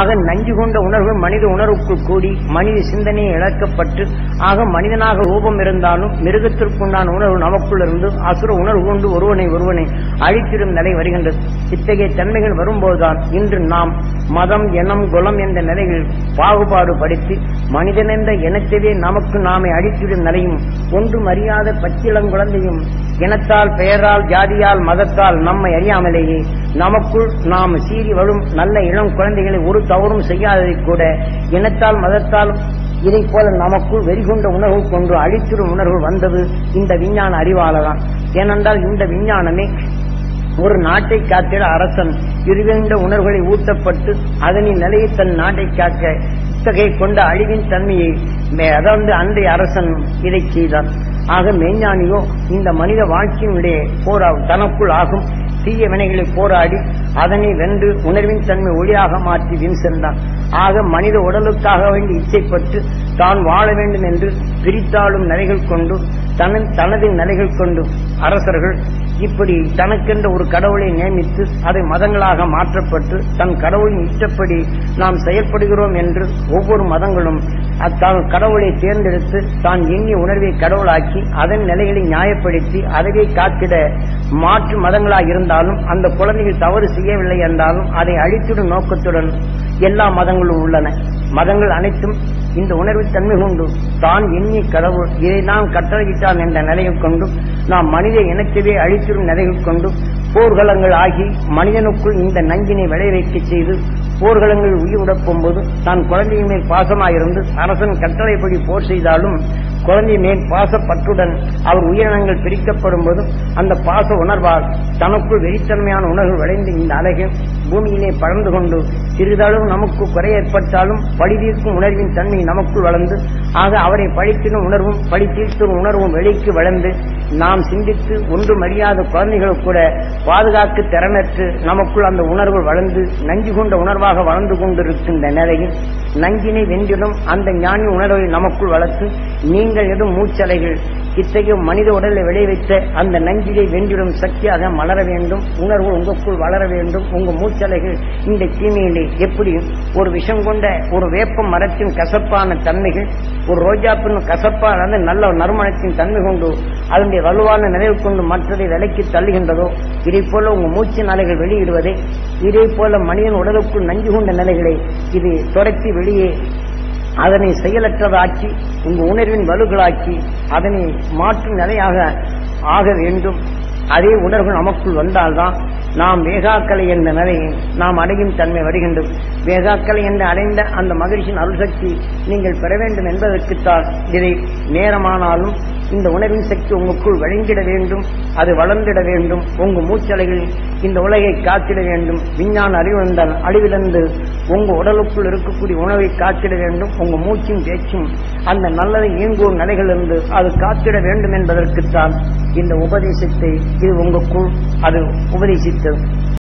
ஆக நஞ்சு கொண்ட உணர்வு மனித உணர்வுக்குள் கூடி மனித சிந்தனையை இழக்கப்பட்டு ஆக மனிதனாக ரூபம் இருந்தாலும் மிருகத்திற்குண்டான உணர்வு நமக்குள் இருந்து அசுர உணர்வு கொண்டு ஒருவனை ஒருவனை அழித்திடும் நிலை வருகின்றது இத்தகைய தன்மைகள் வரும்போதுதான் இன்று நாம் மதம் எண்ணம் குலம் என்ற நிலைகள் பாகுபாடு படுத்தி மனிதன் என்ற இனத்தையே நமக்கு நாமே அழித்திடும் நிலையும் ஒன்றும் அறியாத பச்சிளங்குழந்தையும் இனத்தால் பெயரால் ஜாதியால் மதத்தால் நம்மை அறியாமலேயே நமக்குள் நாம் சீறி வரும் நல்ல இளம் குழந்தைகளை ஒரு தவறும் செய்யாததை கூட இனத்தால் மதத்தால் இதை போல நமக்குள் வெறிகொண்ட உணர்வு கொண்டு அழித்திடும் உணர்வு வந்தது இந்த விஞ்ஞான அறிவாளதான் ஏனென்றால் இந்த விஞ்ஞானமே ஒரு நாட்டை காத்திட அரசன் இருவேண்ட உணர்வுகளை ஊட்டப்பட்டு அதனின் நிலையை தன் நாட்டை காக்க இத்தகைய கொண்ட அழிவின் தன்மையை மே- அதாவது அன்றைய அரசன் இதை செய்தான் ஆக மெய்ஞானியோ இந்த மனித வாழ்க்கையினுடைய போரா தனக்குள் ஆகும் தீய வினைகளை போராடி அதனை வென்று உணர்வின் தன்மை ஒளியாக மாற்றி வின் சென்றான் ஆக மனித உடலுக்காக வேண்டி இச்சைப்பட்டு தான் வாழ வேண்டும் என்று பிரித்தாளும் நிலைகள் கொண்டு தனது தனது நிலைகள் கொண்டு அரசர்கள் இப்படி தனக்கென்ற ஒரு கடவுளை நியமித்து அதை மதங்களாக மாற்றப்பட்டு தன் கடவுளின் இஷ்டப்படி நாம் செயல்படுகிறோம் என்று ஒவ்வொரு மதங்களும் அத்தான் கடவுளை தேர்ந்தெடுத்து தான் எண்ணிய உணர்வை கடவுளாக்கி அதன் நிலைகளை நியாயப்படுத்தி அதவே காத்திட மாற்று மதங்களாக இருந்தாலும் அந்த குழந்தைகள் தவறு செய்யவில்லை என்றாலும் அதை அழித்திடும் நோக்கத்துடன் எல்லா மதங்களும் உள்ளன மதங்கள் அனைத்தும் இந்த உணர்வு தன்மை கொண்டு தான் எண்ணிய கடவுள் இதை நாம் கட்டளையிட்டான் என்ற நிலையை கொண்டு நாம் மனித இனத்தையே அழித்திடும் நிலையில் கொண்டு போர்க்களங்கள் ஆகி மனிதனுக்குள் இந்த நஞ்சினை விளைவிக்க செய்து போர்க்களங்கள் உயிரிழப்பும் போது தான் குழந்தையின் மேல் பாசமாயிருந்து அரசன் கட்டளைப்படி போர் செய்தாலும் குழந்தை மேல் பாசப்பற்றுடன் அவர் உயிரினங்கள் பிரிக்கப்படும் போதும் அந்த பாச உணர்வால் தனக்குள் வெறித்தன்மையான உணர்வு விளைந்து இந்த அழகு பூமியிலே பறந்து கொண்டு சிறிதளவு நமக்கு குறை ஏற்பட்டாலும் பழி தீர்க்கும் உணர்வின் தன்மை நமக்குள் வளர்ந்து ஆக அவரை பழித்திடும் உணர்வும் பழி தீர்க்கும் உணர்வும் வெளிக்கு வளர்ந்து நாம் சிந்தித்து ஒன்றும் அறியாத குழந்தைகள் கூட பாதுகாக்க திறனற்று நமக்குள் அந்த உணர்வு வளர்ந்து நஞ்சு கொண்ட உணர்வாக வளர்ந்து கொண்டிருக்கின்ற நிலையில் நஞ்சினை வென்றிடும் அந்த ஞானி உணர்வை நமக்குள் வளர்த்து நீங்கள் எதும் மூச்சலைகள் இத்தகைய மனித உடலை விளைவித்த அந்த நஞ்சினை வென்றிடும் சக்தியாக மலர வேண்டும் உணர்வு உங்களுக்குள் வளர வேண்டும் உங்க மூச்சலைகள் இந்த தீமையிலே எப்படி ஒரு விஷம் கொண்ட ஒரு வேப்ப மரத்தின் கசப்பான தன்மைகள் ஒரு ரோஜாப்பின் கசப்பான நல்ல நறுமணத்தின் தன்மை கொண்டு அதனுடைய வலுவான நிலைவு கொண்டு மற்றதை விலைக்கு தள்ளுகின்றதோ இதை போல உங்க மூச்சின் அலைகள் வெளியிடுவதை இதே போல மனிதன் உடலுக்குள் நஞ்சு கொண்ட நிலைகளை இது துரத்தி வெளியே அதனை செயலற்றதாக்கி உங்க உணர்வின் வலுகளாக்கி அதனை மாற்றும் நிலையாக ஆக வேண்டும் அதே உணர்வு நமக்குள் வந்தால்தான் நாம் வேகாக்கலை என்ற நிலையை நாம் அடையும் தன்மை வருகின்றது வேகாக்கலை என்று அடைந்த அந்த மகிழ்ச்சியின் அருள் சக்தி நீங்கள் பெற வேண்டும் என்பதற்குத்தான் இதை நேரமானாலும் இந்த உணர்வின் சக்தி உங்களுக்குள் வழங்கிட வேண்டும் அது வளர்ந்திட வேண்டும் உங்க மூச்சலைகள் இந்த உலகை காத்திட வேண்டும் விஞ்ஞான அறிவு என்றால் அழிவிழந்து உங்க உடலுக்குள் இருக்கக்கூடிய உணவை காத்திட வேண்டும் உங்க மூச்சும் பேச்சும் அந்த நல்லதை இயங்குவோர் நிலைகளிலிருந்து அது காத்திட வேண்டும் என்பதற்குத்தான் இந்த உபதேசத்தை இது உங்களுக்குள் அது உபதேசித்தது